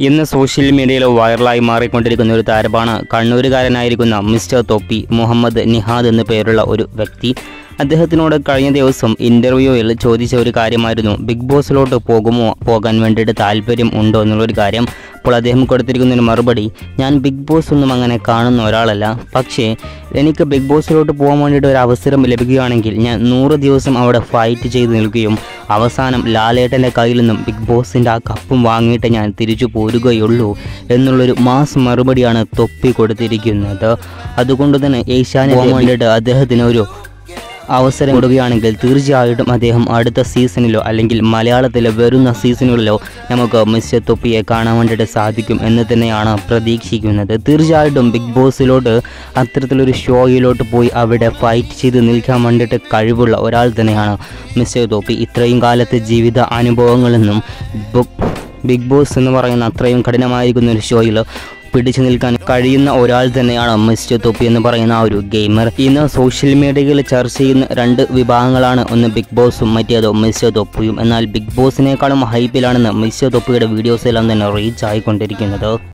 ഇന്ന് സോഷ്യൽ മീഡിയയിൽ വൈറലായി മാറിക്കൊണ്ടിരിക്കുന്ന ഒരു താരമാണ് കണ്ണൂരുകാരനായിരിക്കുന്ന മിസ്റ്റർ തൊപ്പി മുഹമ്മദ് നിഹാദ് എന്നു പേരുള്ള ഒരു വ്യക്തി അദ്ദേഹത്തിനോട് കഴിഞ്ഞ ദിവസം ഇൻ്റർവ്യൂവിൽ ചോദിച്ച ഒരു കാര്യമായിരുന്നു ബിഗ് ബോസിലോട്ട് പോകുമോ പോകാൻ വേണ്ടിയിട്ട് താല്പര്യം ഉണ്ടോ എന്നുള്ളൊരു കാര്യം അപ്പോൾ അദ്ദേഹം കൊടുത്തിരിക്കുന്ന ഒരു മറുപടി ഞാൻ ബിഗ് ബോസ് ഒന്നും അങ്ങനെ കാണുന്ന ഒരാളല്ല പക്ഷേ എനിക്ക് ബിഗ് ബോസിലോട്ട് പോകാൻ വേണ്ടിയിട്ട് ഒരു അവസരം ലഭിക്കുകയാണെങ്കിൽ ഞാൻ നൂറ് ദിവസം അവിടെ ഫൈറ്റ് ചെയ്ത് നിൽക്കുകയും അവസാനം ലാലേട്ടൻ്റെ കയ്യിൽ നിന്നും ബിഗ് ബോസിൻ്റെ ആ കപ്പും വാങ്ങിയിട്ട് ഞാൻ തിരിച്ചു പോരുകയുള്ളൂ എന്നുള്ളൊരു മാസ് മറുപടിയാണ് തൊപ്പി കൊടുത്തിരിക്കുന്നത് അതുകൊണ്ട് തന്നെ ഏഷ്യാനെ പോകാൻ വേണ്ടിയിട്ട് അദ്ദേഹത്തിന് ഒരു അവസരം കൊടുക്കുകയാണെങ്കിൽ തീർച്ചയായിട്ടും അദ്ദേഹം അടുത്ത സീസണിലോ അല്ലെങ്കിൽ മലയാളത്തിലെ വരുന്ന സീസണുകളിലോ നമുക്ക് മിസ്റ്റർ തൊപ്പിയെ കാണാൻ വേണ്ടിയിട്ട് സാധിക്കും എന്ന് തന്നെയാണ് പ്രതീക്ഷിക്കുന്നത് തീർച്ചയായിട്ടും ബിഗ് ബോസിലോട്ട് അത്തരത്തിലൊരു ഷോയിലോട്ട് പോയി അവിടെ ഫൈറ്റ് ചെയ്ത് നിൽക്കാൻ വേണ്ടിയിട്ട് കഴിവുള്ള ഒരാൾ തന്നെയാണ് മിസ്റ്റർ തൊപ്പി ഇത്രയും കാലത്തെ ജീവിത അനുഭവങ്ങളിൽ നിന്നും ബു- ബിഗ് ബോസ് എന്ന് പറയുന്ന അത്രയും കഠിനമായിരിക്കുന്ന ഒരു ഷോയിൽ പിടിച്ചു നിൽക്കാൻ കഴിയുന്ന ഒരാൾ തന്നെയാണ് മിസ്റ്റർ തൊപ്പി എന്ന് പറയുന്ന ആ ഒരു ഗെയിമർ ഇന്ന് സോഷ്യൽ മീഡിയയിൽ ചർച്ച ചെയ്യുന്ന രണ്ട് വിഭാഗങ്ങളാണ് ഒന്ന് ബിഗ് ബോസും മറ്റേതോ മിസ്റ്റർ തൊപ്പിയും എന്നാൽ ബിഗ് ബോസിനേക്കാളും ഹൈപ്പിലാണെന്ന് മിസ്റ്റർ തൊപ്പിയുടെ വീഡിയോസ് എല്ലാം തന്നെ റീച്ച് ആയിക്കൊണ്ടിരിക്കുന്നത്